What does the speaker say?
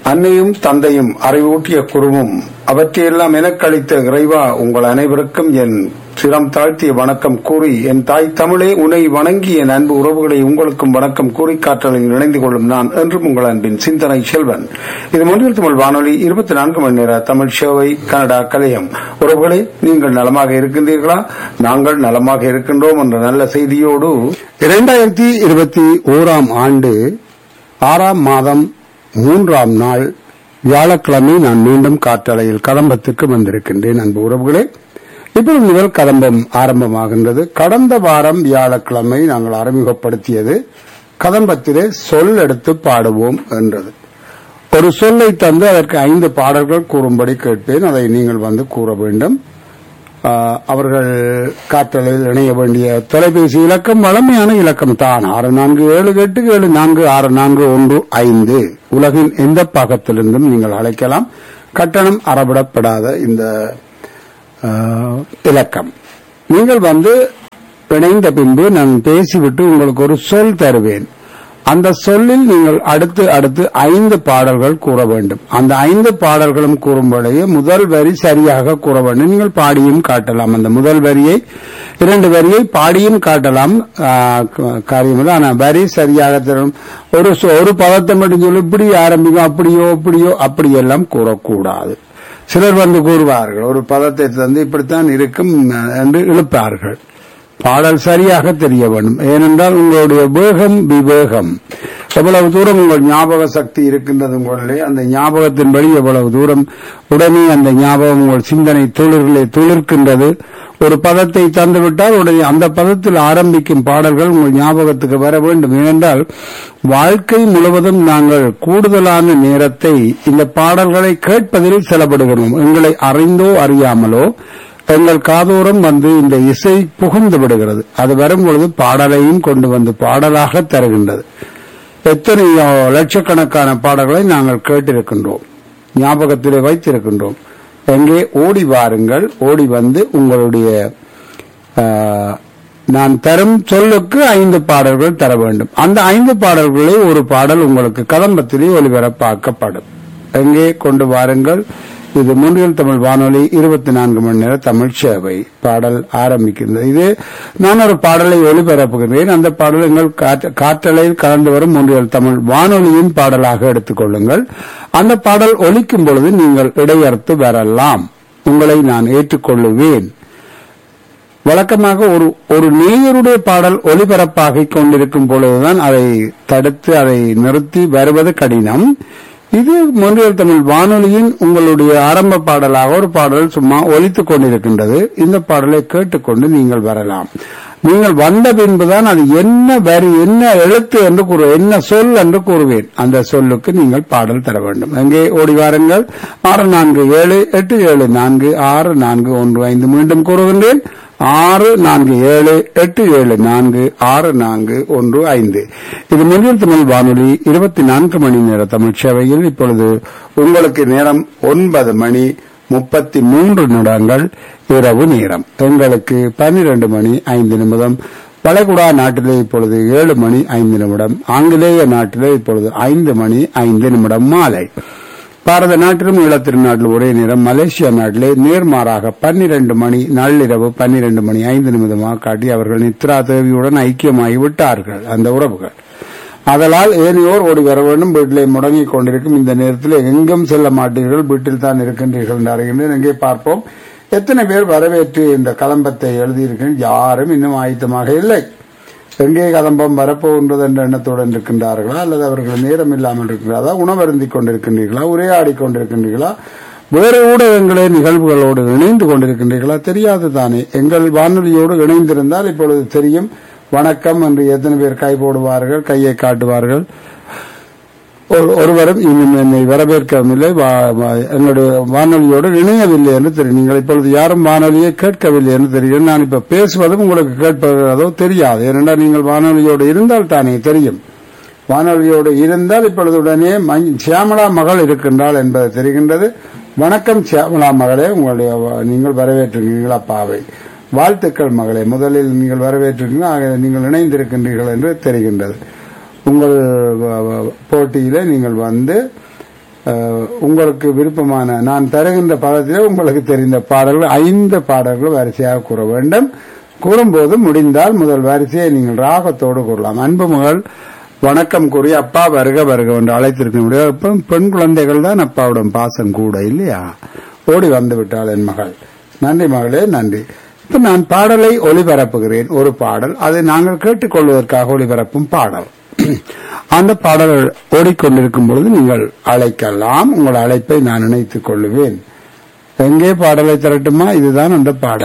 அன்னையும் தந்தையும் அறிவூட்டிய குருவும் அவற்றையெல்லாம் எனக்களித்த இறைவா உங்கள் அனைவருக்கும் என் சிரம் தாழ்த்திய வணக்கம் கூறி என் தாய் தமிழே உன்னை வணங்கி என் அன்பு உறவுகளை உங்களுக்கும் வணக்கம் கூறி காற்றலில் இணைந்து கொள்ளும் நான் என்றும் உங்கள் அன்பின் சிந்தனை செல்வன் இது மொழியில் தமிழ் வானொலி இருபத்தி நான்கு மணி நேர தமிழ் சேவை கனடா கலையம் உறவுகளை நீங்கள் நலமாக இருக்கின்றீர்களா நாங்கள் நலமாக இருக்கின்றோம் என்ற நல்ல செய்தியோடு இரண்டாயிரத்தி இருபத்தி ஓராம் ஆண்டு ஆறாம் மாதம் மூன்றாம் நாள் வியாழக்கிழமை நான் மீண்டும் காற்றலையில் கதம்பத்துக்கு வந்திருக்கின்றேன் அன்பு உறவுகளே இப்பொழுது முதல் கதம்பம் ஆரம்பமாகின்றது கடந்த வாரம் வியாழக்கிழமை நாங்கள் அறிமுகப்படுத்தியது கதம்பத்திலே சொல் எடுத்து பாடுவோம் என்றது ஒரு சொல்லை தந்து அதற்கு ஐந்து பாடல்கள் கூறும்படி கேட்பேன் அதை நீங்கள் வந்து கூற வேண்டும் ஆஹ், அவர்கள் காற்றலையில் இணைய வேண்டிய தொலைபேசி இலக்கம் வளமையான இலக்கம் தான் ஆறு நான்கு ஏழு எட்டு ஏழு நான்கு ஆறு நான்கு ஒன்று ஐந்து உலகின் எந்த பாகத்திலிருந்தும் நீங்கள் அழைக்கலாம் கட்டணம் அறவிடப்படாத இந்த ஆஹ், இலக்கம் நீங்கள் வந்து இணைந்த பின்பு நான் பேசிவிட்டு உங்களுக்கு ஒரு சொல் தருவேன் அந்த சொல்லில் நீங்கள் அடுத்து அடுத்து ஐந்து பாடல்கள் கூற வேண்டும் அந்த ஐந்து பாடல்களும் கூறும்பொழுது முதல் வரி சரியாக கூற வேண்டும் நீங்கள் பாடியும் காட்டலாம் அந்த முதல் வரியை இரண்டு வரியை பாடியும் காட்டலாம் ஆஹ், க- காரியமில்லை ஆனால் வரி சரியாக தரும் ஒரு சொ- ஒரு பதத்தை மட்டும் சொல்லி இப்படி ஆரம்பிக்கும் அப்படியோ இப்படியோ அப்படியெல்லாம் கூறக்கூடாது சிலர் வந்து கூறுவார்கள் ஒரு பதத்தை தந்து இப்படித்தான் இருக்கும் அஹ், என்று இழுப்பார்கள் பாடல் சரியாக தெரிய வேண்டும் ஏனென்றால் உங்களுடைய வேகம் விவேகம் எவ்வளவு தூரம் உங்கள் ஞாபக சக்தி இருக்கின்றது உங்களிலே அந்த ஞாபகத்தின்படி எவ்வளவு தூரம் உடனே அந்த ஞாபகம் உங்கள் சிந்தனை துளிர்களே துளிர்க்கின்றது ஒரு பதத்தை தந்துவிட்டால் உடனே அந்த பதத்தில் ஆரம்பிக்கும் பாடல்கள் உங்கள் ஞாபகத்துக்கு வர வேண்டும் ஏனென்றால் வாழ்க்கை முழுவதும் நாங்கள் கூடுதலான நேரத்தை இந்த பாடல்களை கேட்பதில் செலவிடுகிறோம் எங்களை அறிந்தோ அறியாமலோ எங்கள் காதோரம் வந்து இந்த இசை புகுந்து விடுகிறது அது வரும்பொழுது பாடலையும் கொண்டு வந்து பாடலாக தருகின்றது எத்தனையோ லட்சக்கணக்கான பாடல்களை நாங்கள் கேட்டிருக்கின்றோம் ஞாபகத்திலே வைத்திருக்கின்றோம் எங்கே ஓடி வாருங்கள் ஓடி வந்து உங்களுடைய ஆ, நான் தரும் சொல்லுக்கு ஐந்து பாடல்கள் தர வேண்டும் அந்த ஐந்து பாடல்களில் ஒரு பாடல் உங்களுக்கு கதம்பத்திலே ஒலிபரப்பாக்கப்படும் எங்கே கொண்டு வாருங்கள் இது முன்றியல் தமிழ் வானொலி இருபத்தி நான்கு மணி நேர தமிழ் சேவை பாடல் ஆரம்பிக்கின்றது இது நான் ஒரு பாடலை ஒளிபரப்புகிறேன் அந்த பாடல் எங்கள் காற்று- காற்றலையில் கலந்து வரும் முன்றியல் தமிழ் வானொலியின் பாடலாக எடுத்துக்கொள்ளுங்கள் அந்த பாடல் ஒலிக்கும் பொழுது நீங்கள் இடையறுத்து வரலாம் உங்களை நான் ஏற்றுக்கொள்ளுவேன் வழக்கமாக ஒரு ஒரு நேயருடைய பாடல் ஒலிபரப்பாகிக் கொண்டிருக்கும் பொழுதுதான் அதை தடுத்து அதை நிறுத்தி வருவது கடினம் இது மொழியல் தமிழ் வானொலியின் உங்களுடைய ஆரம்ப பாடலாக ஒரு பாடல் சும்மா ஒலித்துக் கொண்டிருக்கின்றது இந்த பாடலை கேட்டுக்கொண்டு நீங்கள் வரலாம் நீங்கள் வந்த பின்புதான் அது என்ன வரி என்ன எழுத்து என்று கூறு என்ன சொல் என்று கூறுவேன் அந்த சொல்லுக்கு நீங்கள் பாடல் தர வேண்டும் அங்கே ஓடி வாருங்கள் ஆறு நான்கு ஏழு எட்டு ஏழு நான்கு ஆறு நான்கு ஒன்று ஐந்து மீண்டும் கூறுகின்றேன் ஆறு நான்கு ஏழு எட்டு ஏழு நான்கு ஆறு நான்கு ஒன்று ஐந்து இது மொழியில் தமிழ் வானொலி இருபத்தி நான்கு மணி நேர தமிழ் சேவையில் இப்பொழுது உங்களுக்கு நேரம் ஒன்பது மணி முப்பத்தி மூன்று நிமிடங்கள் இரவு நேரம் எங்களுக்கு பன்னிரண்டு மணி ஐந்து நிமிடம் பலகுடா நாட்டிலே இப்பொழுது ஏழு மணி ஐந்து நிமிடம் ஆங்கிலேய நாட்டிலே இப்பொழுது ஐந்து மணி ஐந்து நிமிடம் மாலை பாரத நாட்டிலும் ஈழத்திருநாட்டில் ஒரே நேரம் மலேசியா நாட்டிலே நேர்மாறாக பன்னிரண்டு மணி நள்ளிரவு பன்னிரண்டு மணி ஐந்து நிமிடமாக காட்டி அவர்கள் நித்ரா தேவியுடன் ஐக்கியமாகி விட்டார்கள் அந்த உறவுகள் அதனால் ஏனையோர் ஓடி வர வேண்டும் வீட்டிலே முடங்கிக் கொண்டிருக்கும் இந்த நேரத்தில் எங்கும் செல்ல மாட்டீர்கள் வீட்டில் தான் இருக்கின்றீர்கள் என்று அறிகின்றேன் எங்கே பார்ப்போம் எத்தனை பேர் வரவேற்று இந்த கலம்பத்தை எழுதியிருக்கிறேன் யாரும் இன்னும் ஆயத்தமாக இல்லை எங்கே கதம்பம் வரப்போகின்றது என்ற எண்ணத்துடன் இருக்கின்றார்களா அல்லது அவர்கள் நேரம் இல்லாமல் இருக்கிறாரா உணவருந்திக் கொண்டிருக்கின்றீர்களா உரையாடி கொண்டிருக்கின்றீர்களா வேறு ஊடகங்களே நிகழ்வுகளோடு இணைந்து கொண்டிருக்கின்றீர்களா தெரியாது தானே எங்கள் வானொலியோடு இணைந்திருந்தால் இப்பொழுது தெரியும் வணக்கம் என்று எத்தனை பேர் கை போடுவார்கள் கையை காட்டுவார்கள் ஒரு- ஒருவரும் இன்னும் என்னை வரவேற்கவில்லை வா- வா- என்னுடைய வானொலியோடு இணையவில்லை என்று தெரியும் நீங்கள் இப்பொழுது யாரும் வானொலியை கேட்கவில்லை என்று தெரியும் நான் இப்ப பேசுவதும் உங்களுக்கு கேட்பதோ தெரியாது ஏனென்றால் நீங்கள் வானொலியோடு இருந்தால் தானே தெரியும் வானொலியோடு இருந்தால் இப்பொழுது உடனே மஞ்- சியாமளா மகள் இருக்கின்றாள் என்பது தெரிகின்றது வணக்கம் சியாமளா மகளே உங்களுடைய வ- நீங்கள் வரவேற்றிருக்கீங்களா பாவை வாழ்த்துக்கள் மகளே முதலில் நீங்கள் வரவேற்றிருக்கீங்க ஆக நீங்கள் இணைந்திருக்கின்றீர்கள் என்று தெரிகின்றது உங்கள் வ- வ- போட்டியிலே நீங்கள் வந்து அஹ், உங்களுக்கு விருப்பமான நான் தருகின்ற பாடத்திலே உங்களுக்கு தெரிந்த பாடல்கள் ஐந்து பாடல்கள் வரிசையாக கூற வேண்டும் கூறும்போது முடிந்தால் முதல் வரிசையை நீங்கள் ராகத்தோடு கூறலாம் அன்பு மகள் வணக்கம் கூறி அப்பா வருக வருக என்று அழைத்திருக்க முடியாது இப்ப பெண் குழந்தைகள் தான் அப்பாவுடன் பாசம் கூட இல்லையா ஓடி வந்து விட்டாள் என் மகள் நன்றி மகளே நன்றி இப்ப நான் பாடலை ஒளிபரப்புகிறேன் ஒரு பாடல் அதை நாங்கள் கேட்டுக்கொள்வதற்காக ஒளிபரப்பும் பாடல் அந்த பாடல் ஓடிக்கொண்டிருக்கும் பொழுது நீங்கள் அழைக்கலாம் உங்கள் அழைப்பை நான் இணைத்துக் கொள்ளுவேன் எங்கே பாடலை திரட்டுமா இதுதான் அந்த பாடல்